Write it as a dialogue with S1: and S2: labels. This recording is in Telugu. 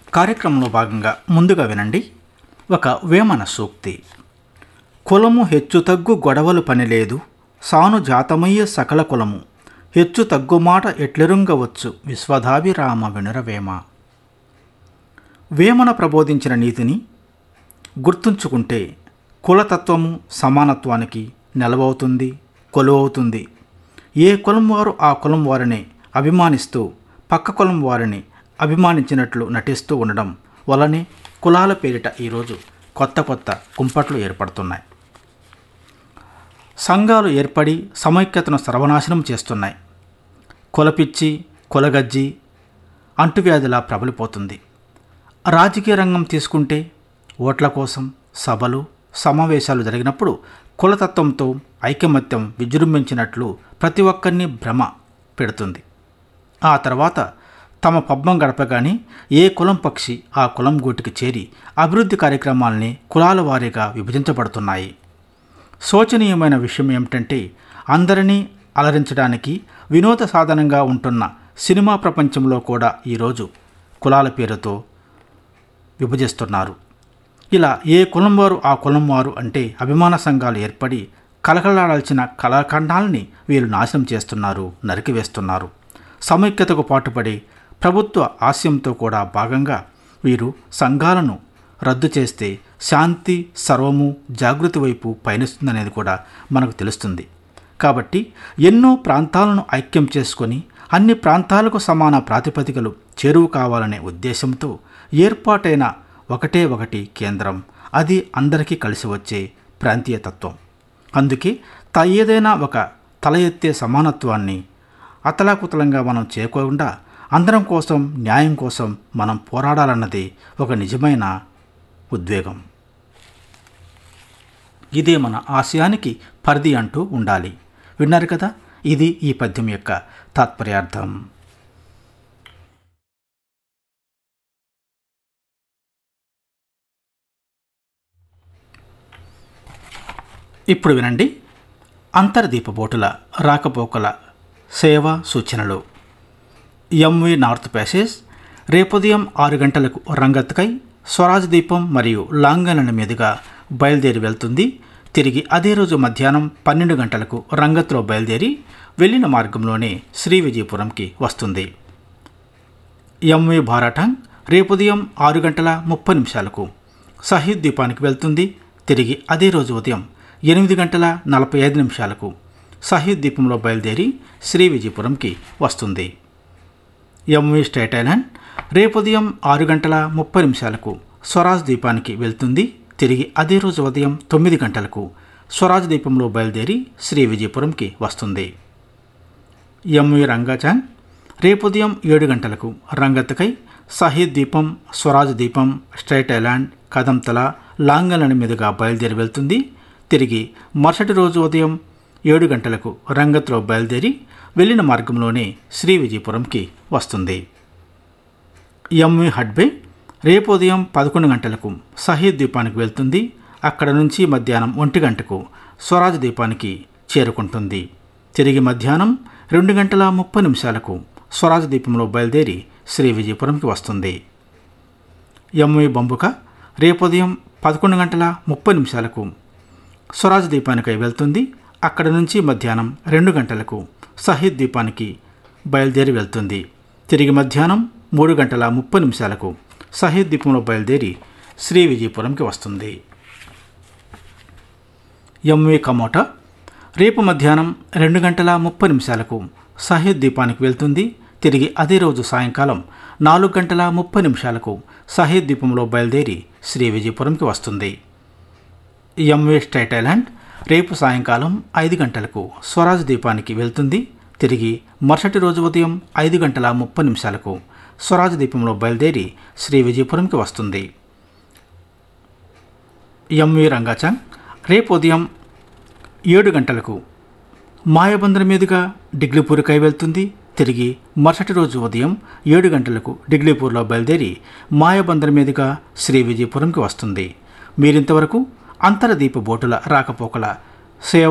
S1: కార్యక్రమంలో భాగంగా ముందుగా వినండి ఒక వేమన సూక్తి కులము హెచ్చు తగ్గు గొడవలు పనిలేదు సాను జాతమయ్య సకల కులము హెచ్చు తగ్గుమాట ఎట్లెరుంగవచ్చు విశ్వధాభిరామ వినురవేమ వేమన ప్రబోధించిన నీతిని గుర్తుంచుకుంటే కులతత్వము సమానత్వానికి నెలవవుతుంది కొలువవుతుంది ఏ కులం వారు ఆ కులం వారిని అభిమానిస్తూ పక్క కులం వారిని అభిమానించినట్లు నటిస్తూ ఉండడం వలనే కులాల పేరిట ఈరోజు కొత్త కొత్త కుంపట్లు ఏర్పడుతున్నాయి సంఘాలు ఏర్పడి సమైక్యతను సర్వనాశనం చేస్తున్నాయి కులపిచ్చి కులగజ్జి అంటువ్యాధిలా ప్రబలిపోతుంది రాజకీయ రంగం తీసుకుంటే ఓట్ల కోసం సభలు సమావేశాలు జరిగినప్పుడు కులతత్వంతో ఐకమత్యం విజృంభించినట్లు ప్రతి ఒక్కరిని భ్రమ పెడుతుంది ఆ తర్వాత తమ పబ్బం గడపగానే ఏ కులం పక్షి ఆ కులం గూటికి చేరి అభివృద్ధి కార్యక్రమాల్ని కులాల వారీగా విభజించబడుతున్నాయి శోచనీయమైన విషయం ఏమిటంటే అందరినీ అలరించడానికి వినోద సాధనంగా ఉంటున్న సినిమా ప్రపంచంలో కూడా ఈరోజు కులాల పేరుతో విభజిస్తున్నారు ఇలా ఏ కులం వారు ఆ కులం వారు అంటే అభిమాన సంఘాలు ఏర్పడి కలకలాడాల్సిన కళాఖండాల్ని వీరు నాశనం చేస్తున్నారు నరికివేస్తున్నారు సమైక్యతకు పాటుపడి ప్రభుత్వ ఆశయంతో కూడా భాగంగా వీరు సంఘాలను రద్దు చేస్తే శాంతి సర్వము జాగృతి వైపు పయనిస్తుందనేది కూడా మనకు తెలుస్తుంది కాబట్టి ఎన్నో ప్రాంతాలను ఐక్యం చేసుకొని అన్ని ప్రాంతాలకు సమాన ప్రాతిపదికలు చేరువు కావాలనే ఉద్దేశంతో ఏర్పాటైన ఒకటే ఒకటి కేంద్రం అది అందరికీ కలిసి వచ్చే ప్రాంతీయ తత్వం అందుకే త ఏదైనా ఒక తల ఎత్తే సమానత్వాన్ని అతలాకుతలంగా మనం చేయకుండా అందరం కోసం న్యాయం కోసం మనం పోరాడాలన్నది ఒక నిజమైన ఉద్వేగం ఇదే మన ఆశయానికి పరిధి అంటూ ఉండాలి విన్నారు కదా ఇది ఈ పద్యం యొక్క తాత్పర్యార్థం ఇప్పుడు వినండి అంతర్దీప బోటుల రాకపోకల సేవ సూచనలు ఎంవి నార్త్ ప్యాసేజ్ రేపుదయం ఆరు గంటలకు రంగత్కై స్వరాజ్ దీపం మరియు లాంగలన మీదుగా బయలుదేరి వెళ్తుంది తిరిగి అదే రోజు మధ్యాహ్నం పన్నెండు గంటలకు రంగత్లో బయలుదేరి వెళ్ళిన మార్గంలోనే శ్రీ విజయపురంకి వస్తుంది ఎంవి భారాటాంగ్ రేపు ఉదయం ఆరు గంటల ముప్పై నిమిషాలకు సహీద్ ద్వీపానికి వెళ్తుంది తిరిగి అదే రోజు ఉదయం ఎనిమిది గంటల నలభై ఐదు నిమిషాలకు సహీద్ ద్వీపంలో బయలుదేరి శ్రీ విజయపురంకి వస్తుంది ఎంవి స్టేట్ ఐలాండ్ రేపు ఉదయం ఆరు గంటల ముప్పై నిమిషాలకు స్వరాజ్ ద్వీపానికి వెళ్తుంది తిరిగి అదే రోజు ఉదయం తొమ్మిది గంటలకు స్వరాజ్ ద్వీపంలో బయలుదేరి శ్రీ విజయపురంకి వస్తుంది ఎంవి రంగాచాంగ్ రేపు ఉదయం ఏడు గంటలకు రంగత్కై సహీద్ దీపం స్వరాజ్ దీపం స్ట్రైట్ ఐలాండ్ కదంతల లాంగలని మీదుగా బయలుదేరి వెళ్తుంది తిరిగి మరుసటి రోజు ఉదయం ఏడు గంటలకు రంగత్లో బయలుదేరి వెళ్ళిన మార్గంలోనే శ్రీ విజయపురంకి వస్తుంది ఎంవి హడ్బే రేపు ఉదయం పదకొండు గంటలకు సహీద్ ద్వీపానికి వెళ్తుంది అక్కడ నుంచి మధ్యాహ్నం ఒంటి గంటకు స్వరాజ్ ద్వీపానికి చేరుకుంటుంది తిరిగి మధ్యాహ్నం రెండు గంటల ముప్పై నిమిషాలకు స్వరాజ్ ద్వీపంలో బయలుదేరి శ్రీ విజయపురంకి వస్తుంది ఎంవి బంబుక రేపు ఉదయం పదకొండు గంటల ముప్పై నిమిషాలకు స్వరాజ్ ద్వీపానికై వెళ్తుంది అక్కడ నుంచి మధ్యాహ్నం రెండు గంటలకు సహీద్ ద్వీపానికి బయలుదేరి వెళ్తుంది తిరిగి మధ్యాహ్నం మూడు గంటల ముప్పై నిమిషాలకు సహీద్ ద్వీపంలో బయలుదేరి శ్రీ విజయపురంకి వస్తుంది ఎంవి కమోటా రేపు మధ్యాహ్నం రెండు గంటల ముప్పై నిమిషాలకు సహీద్ ద్వీపానికి వెళ్తుంది తిరిగి అదే రోజు సాయంకాలం నాలుగు గంటల ముప్పై నిమిషాలకు సహీద్ ద్వీపంలో బయలుదేరి శ్రీ విజయపురంకి వస్తుంది ఎంవి స్టేట్ ఐలాండ్ రేపు సాయంకాలం ఐదు గంటలకు స్వరాజ్ ద్వీపానికి వెళ్తుంది తిరిగి మరుసటి రోజు ఉదయం ఐదు గంటల ముప్పై నిమిషాలకు స్వరాజ్ ద్వీపంలో బయలుదేరి శ్రీ విజయపురంకి వస్తుంది ఎంవి రంగాచాంగ్ రేపు ఉదయం ఏడు గంటలకు మాయాబందర్ మీదుగా డిగ్లీపూర్కై వెళ్తుంది తిరిగి మరుసటి రోజు ఉదయం ఏడు గంటలకు డిగ్లీపూర్లో బయలుదేరి మాయాబందర్ మీదుగా శ్రీ విజయపురంకి వస్తుంది మీరింతవరకు అంతర్దీప బోటుల రాకపోకల సేవ